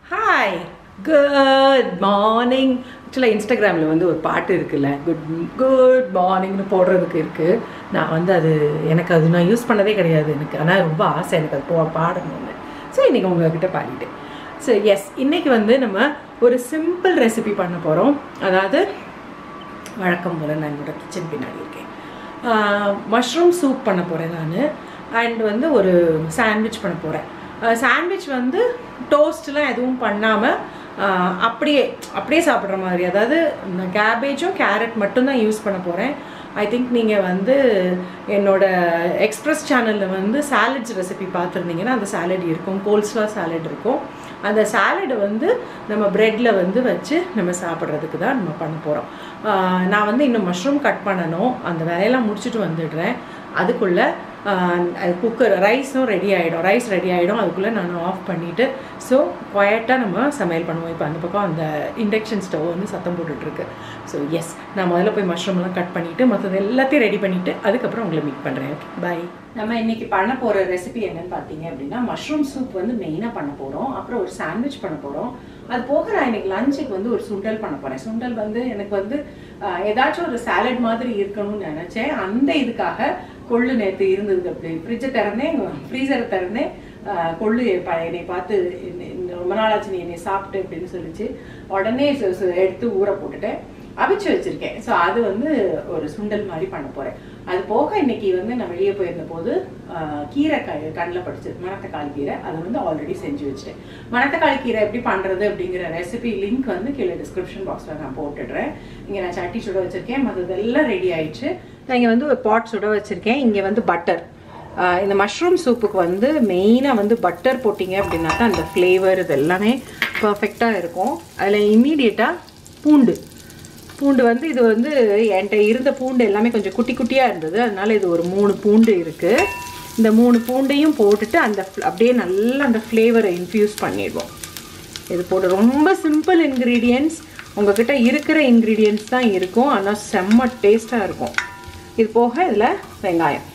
hi good morning ஆக்சுவலாக இன்ஸ்டாகிராமில் வந்து ஒரு பாட்டு இருக்குல்ல குட் குட் மார்னிங்னு போடுறதுக்கு இருக்குது நான் வந்து அது எனக்கு அது நான் யூஸ் பண்ணதே கிடையாது எனக்கு ஆனால் ரொம்ப ஆசை எனக்கு அது போ பாடணும்னு ஸோ இன்றைக்கி உங்ககிட்ட பாடிட்டேன் ஸோ எஸ் இன்றைக்கி வந்து நம்ம ஒரு சிம்பிள் ரெசிபி பண்ண போகிறோம் அதாவது வழக்கம் போல் நான் என்னோட கிச்சன் பின்னாடி இருக்கேன் மஷ்ரூம் சூப் பண்ண போகிறேன் நான் அண்ட் வந்து ஒரு சாண்ட்விச் பண்ண போகிறேன் சாண்ட்விச் வந்து டோஸ்ட்லாம் எதுவும் பண்ணாமல் அப்படியே அப்படியே சாப்பிட்ற மாதிரி அதாவது கேபேஜும் கேரட் மட்டும்தான் யூஸ் பண்ண போகிறேன் ஐ திங்க் நீங்கள் வந்து என்னோட எக்ஸ்ப்ரெஸ் சேனலில் வந்து சாலட்ஸ் ரெசிபி பார்த்துருந்தீங்கன்னா அந்த சாலட் இருக்கும் கோல்ஸ்லா சாலட் இருக்கும் அந்த சாலடை வந்து நம்ம ப்ரெட்டில் வந்து வச்சு நம்ம சாப்பிட்றதுக்கு தான் நம்ம பண்ண போகிறோம் நான் வந்து இன்னும் மஷ்ரூம் கட் பண்ணணும் அந்த வேலையெல்லாம் முடிச்சுட்டு வந்துடுறேன் அதுக்குள்ளே குக்கர் ரைஸும் ரெடி ஆகிடும் ரைஸ் ரெடி ஆகிடும் அதுக்குள்ளே நான் ஆஃப் பண்ணிவிட்டு ஸோ குவாய்ட்டாக நம்ம சமையல் பண்ணுவோம் இப்போ அந்த பக்கம் அந்த இண்டக்ஷன் ஸ்டவ் வந்து சத்தம் போட்டுட்ருக்கு ஸோ எஸ் நான் முதல்ல போய் மஷ்ரூம்லாம் கட் பண்ணிவிட்டு மற்றது எல்லாத்தையும் ரெடி பண்ணிவிட்டு அதுக்கப்புறம் உங்களை மீட் பண்ணுறேன் ஓகே பாய் நம்ம இன்னைக்கு பண்ண போகிற ரெசிபி என்னன்னு பார்த்தீங்க அப்படின்னா மஷ்ரூம் சூப் வந்து மெயினாக பண்ண போகிறோம் அப்புறம் ஒரு சாண்ட்விச் பண்ண போகிறோம் அது போக நான் இன்னைக்கு லஞ்சுக்கு வந்து ஒரு சுண்டல் பண்ண போகிறேன் சுண்டல் வந்து எனக்கு வந்து ஏதாச்சும் ஒரு சாலட் மாதிரி இருக்கணும்னு நினச்சேன் அந்த இதுக்காக கொள்ளு நேற்று இருந்தது அப்படி ஃப்ரிட்ஜை திறந்தேன் ஃப்ரீசரை திறந்தேன் கொள்ளு என்னை பார்த்து ரொம்ப நாளாச்சு நீ என்னை சாப்பிட்டு அப்படின்னு சொல்லிச்சு உடனே எடுத்து ஊற போட்டுட்டேன் அவிச்சு வச்சிருக்கேன் ஸோ அது வந்து ஒரு சுண்டல் மாதிரி பண்ண போகிறேன் அது போக இன்னைக்கு வந்து நான் வெளியே போயிருந்த போது கீரை க கண்ணில் படிச்சது மணத்தக்காளி கீரை அதை வந்து ஆல்ரெடி செஞ்சு வச்சுட்டேன் மணத்தக்காளி கீரை எப்படி பண்ணுறது அப்படிங்கிற ரெசிபி லிங்க் வந்து கீழே டிஸ்கிரிப்ஷன் பாக்ஸில் நான் போட்டுடுறேன் இங்கே நான் சட்டி சுட வச்சுருக்கேன் மற்றதெல்லாம் ரெடி ஆயிடுச்சு நான் இங்கே வந்து ஒரு பாட் சுட வச்சுருக்கேன் இங்கே வந்து பட்டர் இந்த மஷ்ரூம் சூப்புக்கு வந்து மெயினாக வந்து பட்டர் போட்டிங்க அப்படின்னா தான் அந்த ஃப்ளேவர் இது எல்லாமே பர்ஃபெக்டாக இருக்கும் அதில் இம்மீடியட்டாக பூண்டு பூண்டு வந்து இது வந்து என்கிட்ட இருந்த பூண்டு எல்லாமே கொஞ்சம் குட்டி குட்டியாக இருந்தது அதனால இது ஒரு மூணு பூண்டு இருக்குது இந்த மூணு பூண்டையும் போட்டுட்டு அந்த அப்படியே நல்லா அந்த ஃப்ளேவரை இன்ஃப்யூஸ் பண்ணிடுவோம் இது போட்டு ரொம்ப சிம்பிள் இன்க்ரீடியன்ட்ஸ் உங்ககிட்ட இருக்கிற இன்க்ரீடியன்ட்ஸ் தான் இருக்கும் ஆனால் செம்ம டேஸ்ட்டாக இருக்கும் இது போக இதில் வெங்காயம்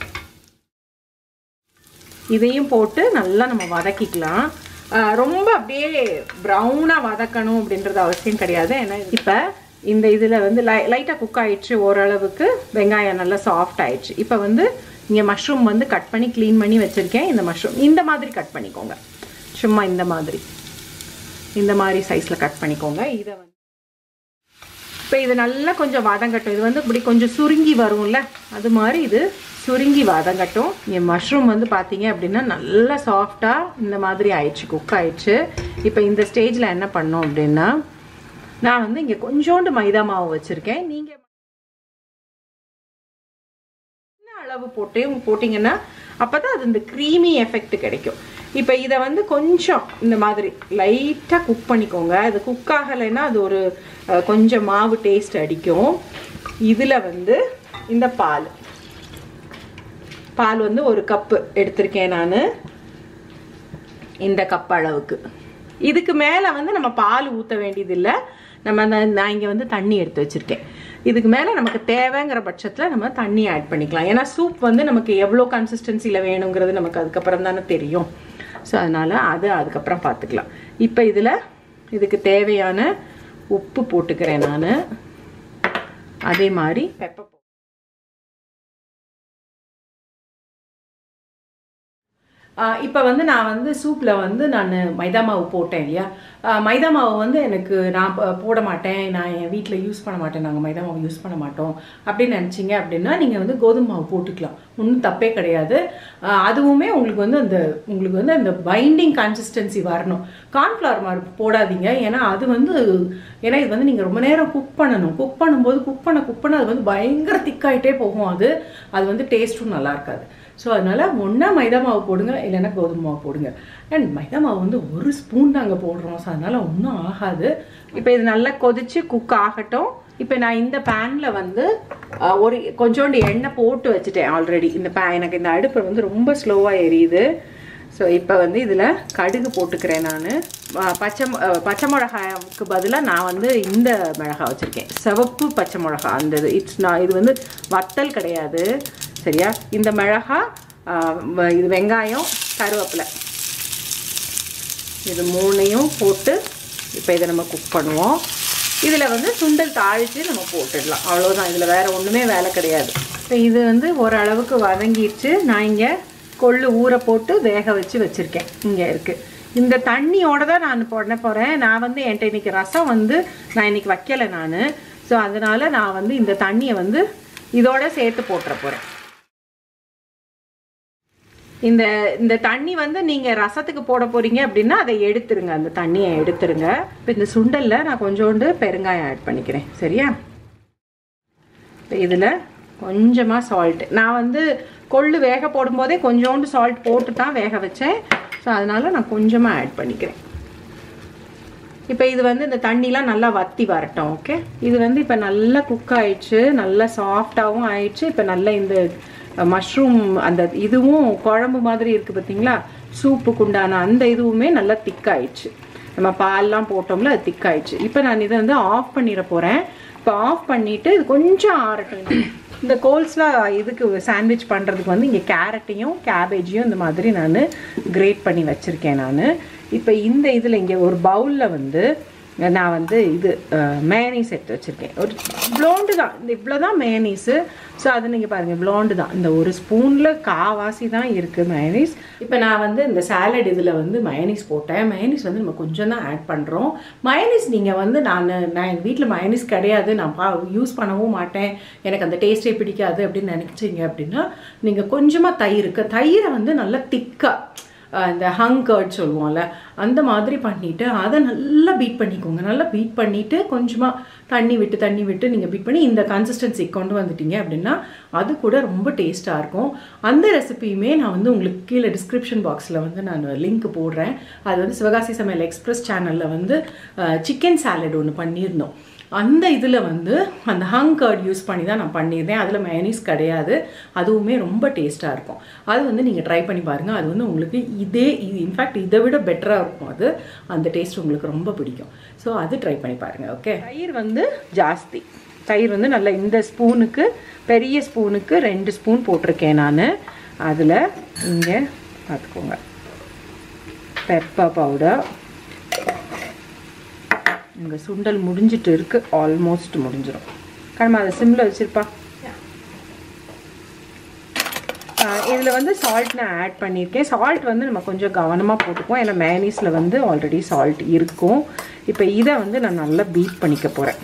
இதையும் போட்டு நல்லா நம்ம வதக்கிக்கலாம் ரொம்ப அப்படியே ப்ரௌனாக வதக்கணும் அப்படின்றது அவசியம் கிடையாது ஏன்னா இப்போ இந்த இதில் வந்து லை லைட்டாக குக் ஆயிடுச்சு ஓரளவுக்கு வெங்காயம் நல்லா சாஃப்ட் ஆயிடுச்சு இப்போ வந்து இங்கே மஷ்ரூம் வந்து கட் பண்ணி க்ளீன் பண்ணி வச்சுருக்கேன் இந்த மஷ்ரூம் இந்த மாதிரி கட் பண்ணிக்கோங்க சும்மா இந்த மாதிரி இந்த மாதிரி சைஸில் கட் பண்ணிக்கோங்க இதை வந்து இப்போ இது நல்லா கொஞ்சம் வதங்கட்டும் இது வந்து இப்படி கொஞ்சம் சுருங்கி வரும்ல அது மாதிரி இது சுருங்கி வதங்கட்டும் இங்கே மஷ்ரூம் வந்து பார்த்தீங்க அப்படின்னா நல்லா சாஃப்டாக இந்த மாதிரி ஆயிடுச்சு குக் ஆயிடுச்சு இப்போ இந்த ஸ்டேஜில் என்ன பண்ணோம் அப்படின்னா நான் வந்து இங்கே கொஞ்சோண்டு மைதா மாவு வச்சுருக்கேன் நீங்கள் என்ன அளவு போட்டு போட்டிங்கன்னா அப்போ தான் அது இந்த க்ரீமி எஃபெக்ட் கிடைக்கும் இப்போ இதை வந்து கொஞ்சம் இந்த மாதிரி லைட்டாக குக் பண்ணிக்கோங்க அது குக் ஆகலைன்னா அது ஒரு கொஞ்சம் மாவு டேஸ்ட் அடிக்கும் இதில் வந்து இந்த பால் பால் வந்து ஒரு கப்பு எடுத்திருக்கேன் நான் இந்த கப் அளவுக்கு இதுக்கு மேலே வந்து நம்ம பால் ஊற்ற வேண்டியதில்லை நம்ம அந்த நான் இங்கே வந்து தண்ணி எடுத்து வச்சுருக்கேன் இதுக்கு மேலே நமக்கு தேவைங்கிற பட்சத்தில் நம்ம தண்ணி ஆட் பண்ணிக்கலாம் ஏன்னா சூப் வந்து நமக்கு எவ்வளோ கன்சிஸ்டன்சியில் வேணுங்கிறது நமக்கு அதுக்கப்புறம் தானே தெரியும் ஸோ அதனால் அது அதுக்கப்புறம் பார்த்துக்கலாம் இப்போ இதில் இதுக்கு தேவையான உப்பு போட்டுக்கிறேன் நான் அதே மாதிரி பெப்பர் இப்போ வந்து நான் வந்து சூப்பில் வந்து நான் மைதா மாவு போட்டேன் இல்லையா மைதா மாவு வந்து எனக்கு நான் போட மாட்டேன் நான் என் வீட்டில் யூஸ் பண்ண மாட்டேன் நாங்கள் மைதா மாவு யூஸ் பண்ண மாட்டோம் அப்படின்னு நினச்சிங்க அப்படின்னா நீங்கள் வந்து கோதுமை மாவு போட்டுக்கலாம் ஒன்றும் தப்பே கிடையாது அதுவுமே உங்களுக்கு வந்து அந்த உங்களுக்கு வந்து அந்த பைண்டிங் கன்சிஸ்டன்சி வரணும் கார்ன்ஃப்ளவர் மாவு போடாதீங்க ஏன்னா அது வந்து ஏன்னா இது வந்து நீங்கள் ரொம்ப நேரம் குக் பண்ணணும் குக் பண்ணும்போது குக் பண்ண குக் பண்ண அது வந்து பயங்கர திக்காயிட்டே போகும் அது அது வந்து டேஸ்ட்டும் நல்லா இருக்காது ஸோ அதனால் ஒன்றா மைதா மாவு போடுங்க இல்லைன்னா கோதுமை மாவு போடுங்க அண்ட் மைதா மாவு வந்து ஒரு ஸ்பூன் நாங்கள் போடுறோம் ஸோ அதனால் ஒன்றும் ஆகாது இப்போ இது நல்லா கொதிச்சு குக் ஆகட்டும் இப்போ நான் இந்த பேனில் வந்து ஒரு கொஞ்சோண்டு எண்ணெய் போட்டு வச்சுட்டேன் ஆல்ரெடி இந்த பே எனக்கு இந்த அடுப்பு வந்து ரொம்ப ஸ்லோவாக எரியுது ஸோ இப்போ வந்து இதில் கடுகு போட்டுக்கிறேன் நான் பச்சை பச்சை மிளகாய்க்கு பதிலாக நான் வந்து இந்த மிளகா வச்சுருக்கேன் சிவப்பு பச்சை மிளகா அந்த இது இட்ஸ் நான் இது வந்து வத்தல் கிடையாது சரியா இந்த மிளகா இது வெங்காயம் கருவேப்பிலை இது மூணையும் போட்டு இப்போ இதை நம்ம குக் பண்ணுவோம் இதில் வந்து சுண்டல் தாளித்து நம்ம போட்டுடலாம் அவ்வளோதான் இதில் வேறு ஒன்றுமே வேலை கிடையாது இப்போ இது வந்து ஓரளவுக்கு வதங்கிடுச்சு நான் இங்கே கொள்ளு ஊற போட்டு வேக வச்சு வச்சுருக்கேன் இங்கே இருக்குது இந்த தண்ணியோட தான் நான் பண்ண போகிறேன் நான் வந்து என்கிட்ட இன்னைக்கு ரசம் வந்து நான் இன்னைக்கு வைக்கலை நான் ஸோ அதனால நான் வந்து இந்த தண்ணியை வந்து இதோட சேர்த்து போட்டுற போகிறேன் இந்த இந்த தண்ணி வந்து நீங்கள் ரசத்துக்கு போட போகிறீங்க அப்படின்னா அதை எடுத்துருங்க அந்த தண்ணியை எடுத்துருங்க இப்போ இந்த சுண்டலில் நான் கொஞ்சோண்டு பெருங்காயம் ஆட் பண்ணிக்கிறேன் சரியா இப்போ இதில் கொஞ்சமாக சால்ட் நான் வந்து கொள்ளு வேக போடும்போதே கொஞ்சோண்டு சால்ட் போட்டு தான் வேக வச்சேன் ஸோ அதனால் நான் கொஞ்சமாக ஆட் பண்ணிக்கிறேன் இப்போ இது வந்து இந்த தண்ணிலாம் நல்லா வத்தி வரட்டும் ஓகே இது வந்து இப்போ நல்லா குக் ஆயிடுச்சு நல்லா சாஃப்டாகவும் ஆயிடுச்சு இப்போ நல்லா இந்த மஷ்ரூம் அந்த இதுவும் குழம்பு மாதிரி இருக்குது பார்த்தீங்களா சூப்புக்கு உண்டான அந்த இதுவுமே நல்லா திக்காயிடுச்சு நம்ம பால்லாம் போட்டோம்ல அது திக்காயிடுச்சு இப்போ நான் இதை வந்து ஆஃப் பண்ணிட போகிறேன் இப்போ ஆஃப் பண்ணிவிட்டு இது கொஞ்சம் ஆறட்டும் இந்த கோல்ஸ்லாம் இதுக்கு சாண்ட்விச் பண்ணுறதுக்கு வந்து இங்கே கேரட்டையும் கேபேஜையும் இந்த மாதிரி நான் கிரேட் பண்ணி வச்சுருக்கேன் நான் இப்போ இந்த இதில் இங்கே ஒரு பவுலில் வந்து நான் வந்து இது மேனீஸ் எடுத்து வச்சுருக்கேன் ஒரு ப்ளோண்டு தான் இந்த இவ்வளோ தான் மேனீஸு ஸோ அது நீங்கள் பாருங்கள் ப்ளோண்டு தான் இந்த ஒரு ஸ்பூனில் காவாசி தான் இருக்குது மயனீஸ் இப்போ நான் வந்து இந்த சாலட் இதில் வந்து மயனீஸ் போட்டேன் மயனீஸ் வந்து நம்ம கொஞ்சம் தான் ஆட் பண்ணுறோம் மயனீஸ் நீங்கள் வந்து நான் நான் எங்கள் வீட்டில் மயனீஸ் கிடையாது நான் பா யூஸ் பண்ணவும் மாட்டேன் எனக்கு அந்த டேஸ்ட்டே பிடிக்காது அப்படின்னு நினச்சிங்க அப்படின்னா நீங்கள் கொஞ்சமாக தயிருக்கு தயிரை வந்து நல்லா திக்காக இந்த ஹங் கர்ட் சொல்லுவோம்ல அந்த மாதிரி பண்ணிவிட்டு அதை நல்லா பீட் பண்ணிக்கோங்க நல்லா பீட் பண்ணிவிட்டு கொஞ்சமாக தண்ணி விட்டு தண்ணி விட்டு நீங்கள் பீட் பண்ணி இந்த கன்சிஸ்டன்சி கொண்டு வந்துட்டீங்க அப்படின்னா அது கூட ரொம்ப டேஸ்ட்டாக இருக்கும் அந்த ரெசிபியுமே நான் வந்து உங்களுக்கு கீழே டிஸ்கிரிப்ஷன் பாக்ஸில் வந்து நான் லிங்க் போடுறேன் அது வந்து சிவகாசி சமையல் எக்ஸ்பிரஸ் சேனலில் வந்து சிக்கன் சாலட் ஒன்று பண்ணியிருந்தோம் அந்த இதில் வந்து அந்த ஹங் கர்ட் யூஸ் பண்ணி தான் நான் பண்ணியிருந்தேன் அதில் மைனீஸ் கிடையாது அதுவுமே ரொம்ப டேஸ்ட்டாக இருக்கும் அது வந்து நீங்கள் ட்ரை பண்ணி பாருங்கள் அது வந்து உங்களுக்கு இதே இது இன்ஃபேக்ட் இதை விட பெட்டராக இருக்கும் அது அந்த டேஸ்ட் உங்களுக்கு ரொம்ப பிடிக்கும் ஸோ அது ட்ரை பண்ணி பாருங்கள் ஓகே தயிர் வந்து ஜாஸ்தி தயிர் வந்து நல்லா இந்த ஸ்பூனுக்கு பெரிய ஸ்பூனுக்கு ரெண்டு ஸ்பூன் போட்டிருக்கேன் நான் அதில் இங்கே பார்த்துக்கோங்க பெப்பர் பவுடர் இங்கே சுண்டல் முடிஞ்சிட்டு இருக்கு ஆல்மோஸ்ட் முடிஞ்சிடும் கடமை அதை சிம்மில் வச்சுருப்பா இதில் வந்து சால்ட் நான் ஆட் பண்ணியிருக்கேன் சால்ட் வந்து நம்ம கொஞ்சம் கவனமாக போட்டுக்குவோம் ஏன்னா மேனீஸில் வந்து ஆல்ரெடி சால்ட் இருக்கும் இப்போ இதை வந்து நான் நல்லா பீட் பண்ணிக்க போகிறேன்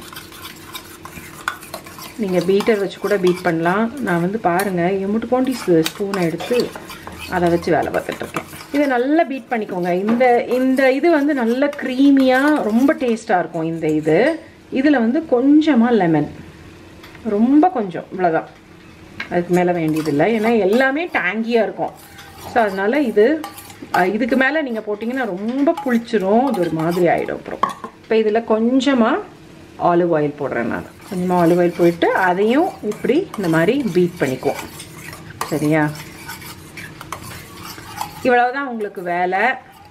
நீங்கள் பீட்டர் வச்சு கூட பீட் பண்ணலாம் நான் வந்து பாருங்கள் எம்முட்டு கோண்டி ஸ்பூனை எடுத்து அதை வச்சு வேலை பார்த்துட்ருக்கேன் இதை நல்லா பீட் பண்ணிக்கோங்க இந்த இந்த இது வந்து நல்ல க்ரீமியாக ரொம்ப டேஸ்ட்டாக இருக்கும் இந்த இது இதில் வந்து கொஞ்சமாக லெமன் ரொம்ப கொஞ்சம் இவ்வளோதான் அதுக்கு மேலே வேண்டியதில்லை ஏன்னா எல்லாமே டேங்கியாக இருக்கும் ஸோ அதனால் இது இதுக்கு மேலே நீங்கள் போட்டிங்கன்னா ரொம்ப புளிச்சிரும் இது ஒரு மாதிரி ஆகிடும் அப்புறம் இப்போ இதில் கொஞ்சமாக ஆலிவ் ஆயில் போடுறேன் நான் கொஞ்சமாக ஆலிவ் ஆயில் போயிட்டு அதையும் இப்படி இந்த மாதிரி பீட் பண்ணிக்குவோம் சரியா இவ்வளவுதான் உங்களுக்கு வேலை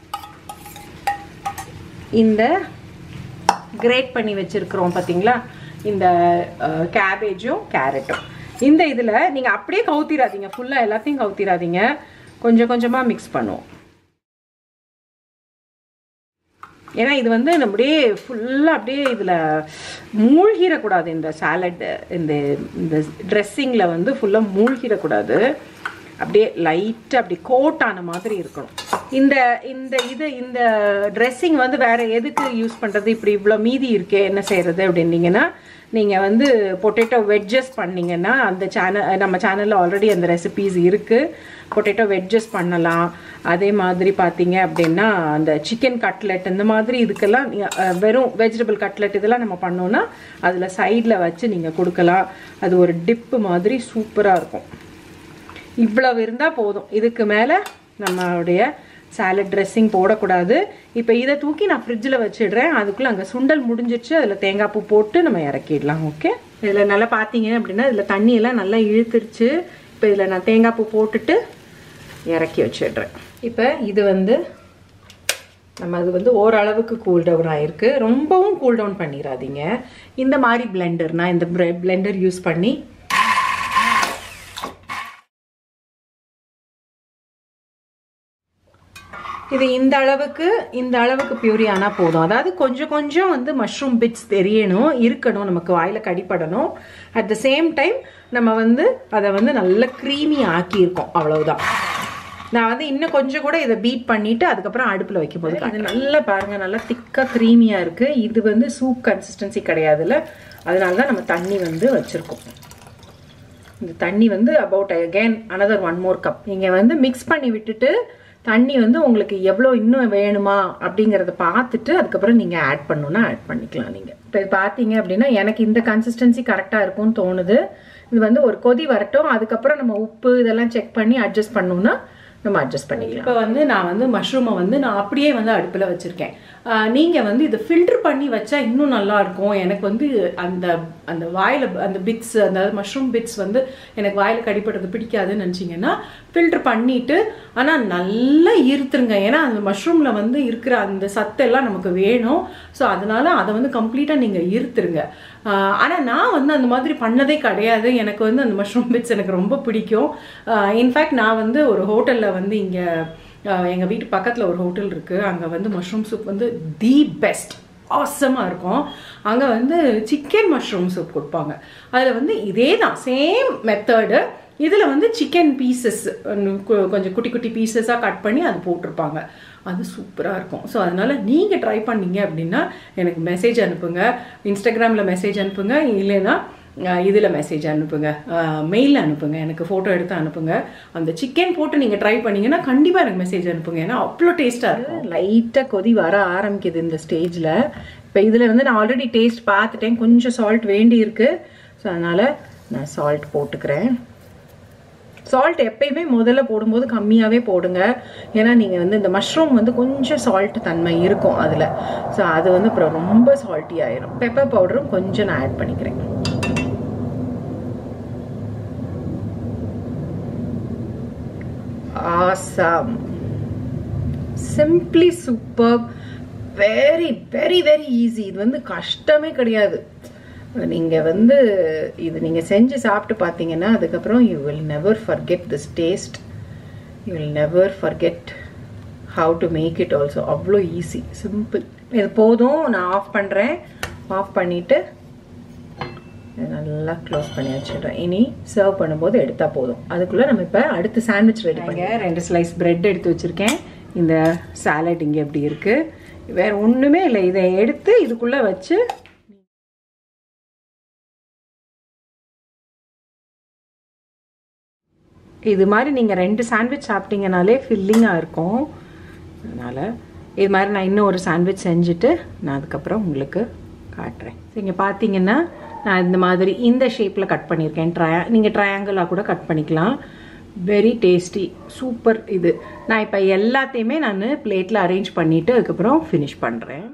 இந்த கிரேட் பண்ணி வச்சுருக்குறோம் பார்த்தீங்களா இந்த கேபேஜும் கேரட்டும் இந்த இதில் நீங்கள் அப்படியே கவுத்திராதீங்க ஃபுல்லாக எல்லாத்தையும் கவுத்திராதீங்க கொஞ்சம் கொஞ்சமாக மிக்ஸ் பண்ணுவோம் ஏன்னா இது வந்து நம்முடைய ஃபுல்லாக அப்படியே இதில் மூழ்கிடக்கூடாது இந்த சாலட் இந்த இந்த ட்ரெஸ்ஸிங்கில் வந்து ஃபுல்லாக மூழ்கிடக்கூடாது அப்படியே லைட்டாக அப்படி கோட் ஆன மாதிரி இருக்கணும் இந்த இந்த இது இந்த ட்ரெஸ்ஸிங் வந்து வேற எதுக்கு யூஸ் பண்ணுறது இப்படி இவ்வளோ மீதி இருக்கே என்ன செய்கிறது அப்படின்னீங்கன்னா நீங்கள் வந்து பொட்டேட்டோ வெட்ஜஸ் பண்ணிங்கன்னா அந்த சேனல் நம்ம சேனலில் ஆல்ரெடி அந்த ரெசிபீஸ் இருக்குது பொட்டேட்டோ வெட்ஜஸ் பண்ணலாம் அதே மாதிரி பார்த்தீங்க அப்படின்னா அந்த சிக்கன் கட்லெட் இந்த மாதிரி இதுக்கெல்லாம் வெறும் வெஜிடபிள் கட்லெட் இதெல்லாம் நம்ம பண்ணோன்னா அதில் சைடில் வச்சு நீங்கள் கொடுக்கலாம் அது ஒரு டிப்பு மாதிரி சூப்பராக இருக்கும் இவ்வளவு இருந்தால் போதும் இதுக்கு மேலே நம்மளுடைய சாலட் ட்ரெஸ்ஸிங் போடக்கூடாது இப்போ இதை தூக்கி நான் ஃப்ரிட்ஜில் வச்சிடுறேன் அதுக்குள்ளே அங்கே சுண்டல் முடிஞ்சிச்சு அதில் தேங்காய் பூ போட்டு நம்ம இறக்கிடலாம் ஓகே இதில் நல்லா பார்த்தீங்க அப்படின்னா இதில் தண்ணியெல்லாம் நல்லா இழுத்துருச்சு இப்போ இதில் நான் தேங்காய் பூ போட்டுட்டு இறக்கி வச்சிடுறேன் இப்போ இது வந்து நம்ம அது வந்து ஓரளவுக்கு கூல் டவுன் ஆயிருக்கு ரொம்பவும் கூல் டவுன் பண்ணிடாதீங்க இந்த மாதிரி பிளெண்டர் நான் இந்த பிளெண்டர் யூஸ் பண்ணி இது இந்த அளவுக்கு இந்த அளவுக்கு பியூரி ஆனால் போதும் அதாவது கொஞ்சம் கொஞ்சம் வந்து மஷ்ரூம் பிட்ஸ் தெரியணும் இருக்கணும் நமக்கு வாயில் கடிப்படணும் அட் த சேம் டைம் நம்ம வந்து அதை வந்து நல்லா க்ரீமி ஆக்கியிருக்கோம் அவ்வளவுதான் நான் வந்து இன்னும் கொஞ்சம் கூட இதை பீட் பண்ணிட்டு அதுக்கப்புறம் அடுப்பில் வைக்கும் போது இது நல்லா பாருங்க நல்லா திக்காக க்ரீமியாக இருக்கு இது வந்து சூப் கன்சிஸ்டன்சி கிடையாதுல்ல அதனால தான் நம்ம தண்ணி வந்து வச்சிருக்கோம் இந்த தண்ணி வந்து about again another one more cup நீங்கள் வந்து மிக்ஸ் பண்ணி விட்டுட்டு தண்ணி வந்து உங்களுக்கு எவ்வளோ இன்னும் வேணுமா அப்படிங்கிறத பார்த்துட்டு அதுக்கப்புறம் நீங்கள் ஆட் பண்ணணும்னா ஆட் பண்ணிக்கலாம் நீங்கள் இப்போ இது பார்த்தீங்க அப்படின்னா எனக்கு இந்த கன்சிஸ்டன்சி கரெக்டாக இருக்கும்னு தோணுது இது வந்து ஒரு கொதி வரட்டும் அதுக்கப்புறம் நம்ம உப்பு இதெல்லாம் செக் பண்ணி அட்ஜஸ்ட் பண்ணோம்னா நம்ம அட்ஜஸ்ட் பண்ணிக்கலாம் இப்போ வந்து நான் வந்து மஷ்ரூமை வந்து நான் அப்படியே வந்து அடுப்பில் வச்சுருக்கேன் நீங்கள் வந்து இதை ஃபில்டர் பண்ணி வச்சா இன்னும் நல்லா இருக்கும் எனக்கு வந்து அந்த அந்த வாயில் அந்த பிட்ஸ் அந்த மஷ்ரூம் பிட்ஸ் வந்து எனக்கு வாயில் கடிப்படுறது பிடிக்காதுன்னு நினச்சிங்கன்னா ஃபில்டர் பண்ணிவிட்டு ஆனால் நல்லா ஈர்த்துருங்க ஏன்னா அந்த மஷ்ரூமில் வந்து இருக்கிற அந்த சத்தெல்லாம் நமக்கு வேணும் ஸோ அதனால் அதை வந்து கம்ப்ளீட்டாக நீங்கள் ஈர்த்துருங்க ஆனால் நான் வந்து அந்த மாதிரி பண்ணதே கிடையாது எனக்கு வந்து அந்த மஷ்ரூம் பிட்ஸ் எனக்கு ரொம்ப பிடிக்கும் இன்ஃபேக்ட் நான் வந்து ஒரு ஹோட்டலில் வந்து இங்கே எங்கள் வீட்டு பக்கத்தில் ஒரு ஹோட்டல் இருக்குது அங்கே வந்து மஷ்ரூம் சூப் வந்து தி பெஸ்ட் ஆசமாக இருக்கும் அங்கே வந்து சிக்கன் மஷ்ரூம் சூப் கொடுப்பாங்க அதில் வந்து இதே தான் சேம் மெத்தடு இதில் வந்து சிக்கன் பீசஸ் கொஞ்சம் குட்டி குட்டி பீசஸாக கட் பண்ணி அது போட்டிருப்பாங்க அது சூப்பராக இருக்கும் ஸோ அதனால் நீங்கள் ட்ரை பண்ணீங்க அப்படின்னா எனக்கு மெசேஜ் அனுப்புங்க இன்ஸ்டாகிராமில் மெசேஜ் அனுப்புங்க இல்லைன்னா இதில் மெசேஜ் அனுப்புங்க மெயில் அனுப்புங்க எனக்கு ஃபோட்டோ எடுத்து அனுப்புங்க அந்த சிக்கன் போட்டு நீங்கள் ட்ரை பண்ணீங்கன்னா கண்டிப்பாக எனக்கு மெசேஜ் அனுப்புங்க ஏன்னா அவ்வளோ டேஸ்ட்டாக இருக்கும் லைட்டாக கொதி வர ஆரம்பிக்குது இந்த ஸ்டேஜில் இப்போ இதில் வந்து நான் ஆல்ரெடி டேஸ்ட் பார்த்துட்டேன் கொஞ்சம் சால்ட் வேண்டி இருக்கு ஸோ அதனால் நான் சால்ட் போட்டுக்கிறேன் சால்ட் எப்பயுமே முதல்ல போடும்போது கம்மியாகவே போடுங்க ஏன்னா நீங்கள் வந்து இந்த மஷ்ரூம் வந்து கொஞ்சம் சால்ட் தன்மை இருக்கும் அதில் ஸோ அது வந்து அப்புறம் ரொம்ப சால்ட்டி ஆயிரும் பெப்பர் பவுடரும் கொஞ்சம் நான் ஆட் பண்ணிக்கிறேன் awesome simply super very very very easy இது வந்து கஷ்டமே கிடையாது நீங்கள் வந்து இது நீங்கள் செஞ்சு சாப்பிட்டு பார்த்தீங்கன்னா அதுக்கப்புறம் you will never forget this taste you will never forget how to make it also அவ்வளோ ஈஸி சிம்பிள் இது போதும் நான் ஆஃப் பண்ணுறேன் ஆஃப் பண்ணிவிட்டு நல்லா க்ளோஸ் பண்ணி வச்சிடுறேன் இனி சர்வ் பண்ணும்போது எடுத்தால் போதும் அதுக்குள்ளே நம்ம இப்போ அடுத்து சாண்ட்விச் ரெடி பண்ணி ரெண்டு ஸ்லைஸ் பிரெட் எடுத்து வச்சுருக்கேன் இந்த சாலட் இங்கே எப்படி இருக்குது வேறு ஒன்றுமே இல்லை இதை எடுத்து இதுக்குள்ளே வச்சு இது மாதிரி நீங்கள் ரெண்டு சாண்ட்விச் சாப்பிட்டீங்கனாலே ஃபில்லிங்காக இருக்கும் அதனால் இது மாதிரி நான் இன்னும் ஒரு சாண்ட்விச் செஞ்சுட்டு நான் அதுக்கப்புறம் உங்களுக்கு காட்டுறேன் இங்கே பார்த்தீங்கன்னா நான் இந்த மாதிரி இந்த ஷேப்பில் கட் பண்ணியிருக்கேன் ட்ரையா நீங்கள் ட்ரையாங்கிளாக கூட கட் பண்ணிக்கலாம் வெரி டேஸ்டி சூப்பர் இது நான் இப்போ எல்லாத்தையுமே நான் பிளேட்டில் அரேஞ்ச் பண்ணிவிட்டு அதுக்கப்புறம் ஃபினிஷ் பண்ணுறேன்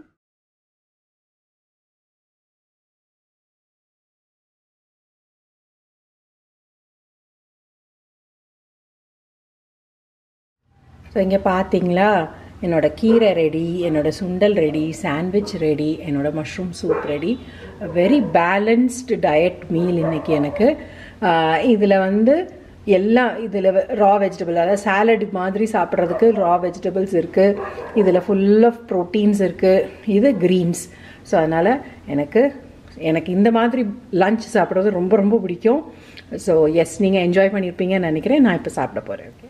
ஸோ இங்கே பார்த்தீங்களா என்னோட கீரை ரெடி என்னோட சுண்டல் ரெடி சாண்ட்விச் ரெடி என்னோட mushroom soup ready very balanced diet meal இன்னைக்கு எனக்கு இதில் வந்து எல்லாம் இதில் ரா வெஜிடபிள் அதாவது சாலட் மாதிரி சாப்பிட்றதுக்கு ரா வெஜிடபிள்ஸ் இருக்குது இதில் ஃபுல் ஆஃப் ப்ரோட்டீன்ஸ் இருக்குது இது க்ரீன்ஸ் ஸோ அதனால் எனக்கு எனக்கு இந்த மாதிரி லஞ்ச் சாப்பிட்றது ரொம்ப ரொம்ப பிடிக்கும் ஸோ எஸ் நீங்கள் என்ஜாய் பண்ணியிருப்பீங்கன்னு நினைக்கிறேன் நான் இப்போ சாப்பிட போகிறேன் ஓகே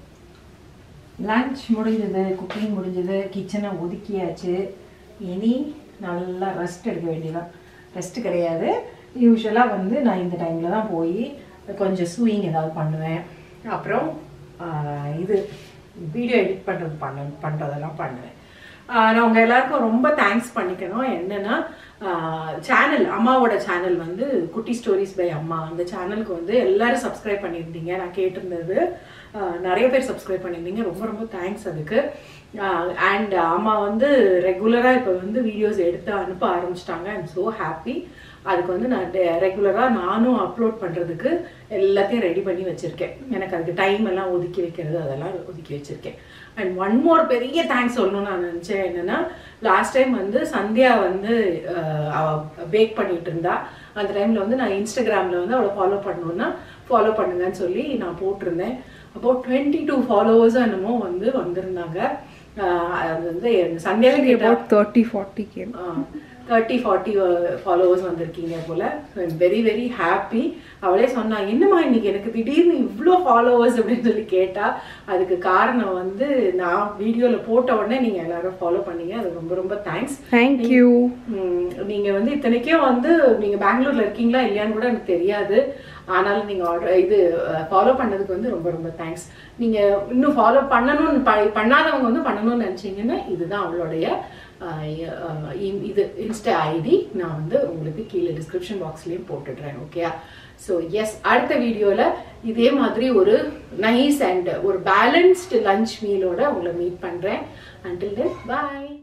லஞ்ச் முடிஞ்சது குக்கிங் முடிஞ்சது கிச்சனை ஒதுக்கியாச்சு இனி நல்லா ரெஸ்ட் எடுக்க வேண்டியதான் ரெஸ்ட் கிடையாது யூஸ்வலாக வந்து நான் இந்த டைமில் தான் போய் கொஞ்சம் சூயிங் ஏதாவது பண்ணுவேன் அப்புறம் இது வீடியோ எடிட் பண்ணுறது பண்ண பண்ணுறதெல்லாம் பண்ணுவேன் நான் உங்கள் எல்லாருக்கும் ரொம்ப தேங்க்ஸ் பண்ணிக்கணும் என்னென்னா சேனல் அம்மாவோட சேனல் வந்து குட்டி ஸ்டோரிஸ் பை அம்மா அந்த சேனலுக்கு வந்து எல்லாரும் சப்ஸ்கிரைப் பண்ணியிருந்தீங்க நான் கேட்டிருந்தது நிறைய பேர் சப்ஸ்கிரைப் பண்ணியிருந்தீங்க ரொம்ப ரொம்ப தேங்க்ஸ் அதுக்கு அண்ட் அம்மா வந்து ரெகுலராக இப்போ வந்து வீடியோஸ் எடுத்து அனுப்ப ஆரம்பிச்சிட்டாங்க ஐம் ஸோ ஹாப்பி அதுக்கு வந்து நான் ரெகுலராக நானும் அப்லோட் பண்ணுறதுக்கு எல்லாத்தையும் ரெடி பண்ணி வச்சுருக்கேன் எனக்கு அதுக்கு டைம் எல்லாம் ஒதுக்கி வைக்கிறது அதெல்லாம் ஒதுக்கி வச்சுருக்கேன் அண்ட் ஒன் மோர் பெரிய தேங்க்ஸ் சொல்லணும்னு நான் நினச்சேன் என்னென்னா லாஸ்ட் டைம் வந்து சந்தியா வந்து பேக் பண்ணிட்டு இருந்தா அந்த டைமில் வந்து நான் இன்ஸ்டாகிராமில் வந்து அவளை ஃபாலோ பண்ணணுன்னா ஃபாலோ பண்ணுங்கன்னு சொல்லி நான் போட்டிருந்தேன் அப்போது டுவெண்ட்டி டூ ஃபாலோவர்ஸாக என்னமோ வந்து வந்திருந்தாங்க ஆஹ் அது வந்து சந்தியாவே கேட்டா about 30 40 came thirty forty followers வந்திருக்கீங்க போல வெரி வெரி ஹாப்பி அவளே சொன்னா என்னம்மா இன்னைக்கு எனக்கு திடீர்னு இவ்வளோ ஃபாலோவர்ஸ் அப்படின்னு சொல்லி கேட்டா அதுக்கு காரணம் வந்து நான் வீடியோவில் போட்ட உடனே நீங்கள் எல்லாரும் ஃபாலோ பண்ணீங்க அது ரொம்ப ரொம்ப தேங்க்ஸ் thank you ம், நீங்க வந்து இத்தனைக்கும் வந்து நீங்க பெங்களூர்ல இருக்கீங்களா இல்லையான்னு கூட எனக்கு தெரியாது ஆனாலும் நீங்க ஆர்டர் இது ஃபாலோ பண்ணதுக்கு வந்து ரொம்ப ரொம்ப தேங்க்ஸ் நீங்க இன்னும் ஃபாலோ பண்ணணும்னு ப- பண்ணாதவங்க வந்து பண்ணணும்னு நினைச்சீங்கன்னா இதுதான் அவளுடைய அஹ், அஹ், இ- இது இன்ஸ்டா ஐடி நான் வந்து உங்களுக்கு கீழே டிஸ்கிரிப்ஷன் பாக்ஸ்லயும் போட்டுடுறேன் ஓகே ஸோ எஸ் அடுத்த வீடியோல இதே மாதிரி ஒரு நைஸ் அண்ட் ஒரு பேலன்ஸ்டு லஞ்ச் மீலோட உங்களை மீட் பண்றேன் அண்டில் தென் பாய்